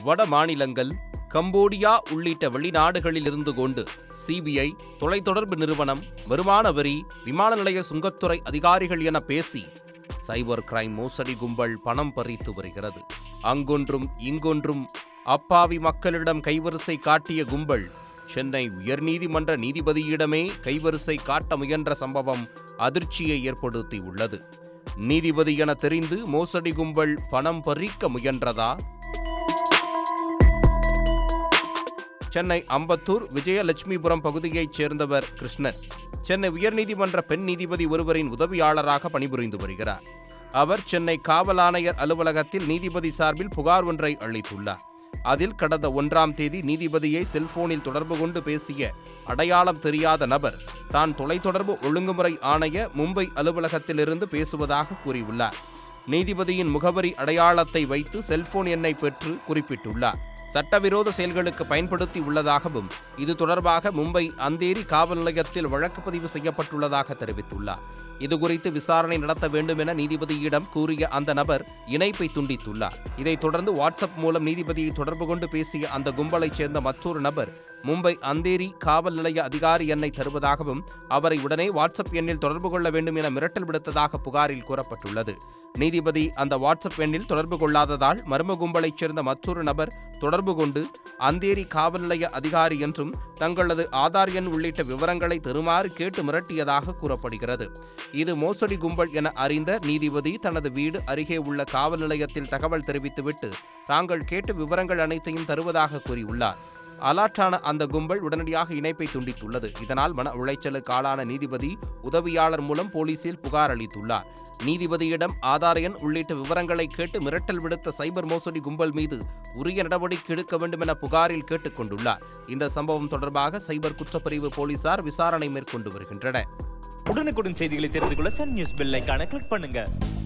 வட மாநிலங்கள் கம்போடியா உள்ளிட்ட வெளிநாடுகளில் இருந்து கொண்டு சிபிஐ தொலைத்தொடர்பு நிறுவனம் வருமான வரி விமான நிலைய சுங்கத்துறை அதிகாரிகள் என பேசி சைபர் கிரைம் மோசடி கும்பல் பணம் பறித்து வருகிறது அங்கொன்றும் இங்கொன்றும் அப்பாவி மக்களிடம் கைவரிசை காட்டிய கும்பல் சென்னை உயர்நீதிமன்ற நீதிபதியிடமே கைவரிசை காட்ட முயன்ற சம்பவம் அதிர்ச்சியை ஏற்படுத்தியுள்ளது நீதிபதி என தெரிந்து மோசடி கும்பல் பணம் பறிக்க முயன்றதா சென்னை அம்பத்தூர் விஜயலட்சுமிபுரம் பகுதியைச் சேர்ந்தவர் கிருஷ்ணன் சென்னை உயர்நீதிமன்ற பெண் நீதிபதி ஒருவரின் உதவியாளராக பணிபுரிந்து வருகிறார் அவர் சென்னை காவல் ஆணையர் அலுவலகத்தில் நீதிபதி சார்பில் புகார் ஒன்றை அளித்துள்ளார் அதில் கடந்த ஒன்றாம் தேதி நீதிபதியை செல்போனில் தொடர்பு கொண்டு பேசிய அடையாளம் தெரியாத நபர் தான் தொலைத்தொடர்பு ஒழுங்குமுறை ஆணைய மும்பை அலுவலகத்திலிருந்து பேசுவதாக கூறியுள்ளார் நீதிபதியின் முகவரி அடையாளத்தை வைத்து செல்போன் எண்ணை பெற்று குறிப்பிட்டுள்ளார் சட்டவிரோத செயல்களுக்கு பயன்படுத்தி உள்ளதாகவும் இது தொடர்பாக மும்பை அந்தேரி காவல் நிலையத்தில் வழக்கு பதிவு செய்யப்பட்டுள்ளதாக தெரிவித்துள்ளார் இதுகுறித்து விசாரணை நடத்த வேண்டும் என நீதிபதியிடம் கூறிய அந்த நபர் இணைப்பை துண்டித்துள்ளார் இதைத் தொடர்ந்து வாட்ஸ்அப் மூலம் நீதிபதியை தொடர்பு கொண்டு பேசிய அந்த கும்பலைச் சேர்ந்த மற்றொரு நபர் மும்பை அந்தேரி காவல் நிலைய அதிகாரி எண்ணை தருவதாகவும் அவரை உடனே வாட்ஸ்அப் எண்ணில் தொடர்பு கொள்ள வேண்டும் என மிரட்டல் விடுத்ததாக புகாரில் கூறப்பட்டுள்ளது நீதிபதி அந்த வாட்ஸ்அப் எண்ணில் தொடர்பு கொள்ளாததால் மர்ம கும்பலைச் சேர்ந்த மற்றொரு நபர் தொடர்பு கொண்டு அந்தேரி காவல் நிலைய அதிகாரி என்றும் தங்களது ஆதார் எண் உள்ளிட்ட விவரங்களை தருமாறு கேட்டு மிரட்டியதாக கூறப்படுகிறது இது மோசடி கும்பல் என அறிந்த நீதிபதி தனது வீடு அருகே உள்ள காவல் நிலையத்தில் தகவல் தெரிவித்துவிட்டு தாங்கள் கேட்ட விவரங்கள் அனைத்தையும் தருவதாக கூறியுள்ளார் அலாட்டான அந்த கும்பல் உடனடியாக இணைப்பை துண்டித்துள்ளது இதனால் மன உளைச்சலுக்கு ஆளான நீதிபதி உதவியாளர் மூலம் போலீசில் புகார் அளித்துள்ளார் நீதிபதியிடம் ஆதார் எண் உள்ளிட்ட விவரங்களை கேட்டு மிரட்டல் விடுத்த சைபர் மோசடி கும்பல் மீது உரிய நடவடிக்கை எடுக்க வேண்டும் என புகாரில் கேட்டுக் கொண்டுள்ளார் இந்த சம்பவம் தொடர்பாக சைபர் குற்றப்பிரிவு போலீசார் விசாரணை மேற்கொண்டு வருகின்றனர் உடனுக்குடன் செய்திகளை தெரிந்து கொள்ள சன் நியூஸ் பெல் ஐகானை கிளிக் பண்ணுங்க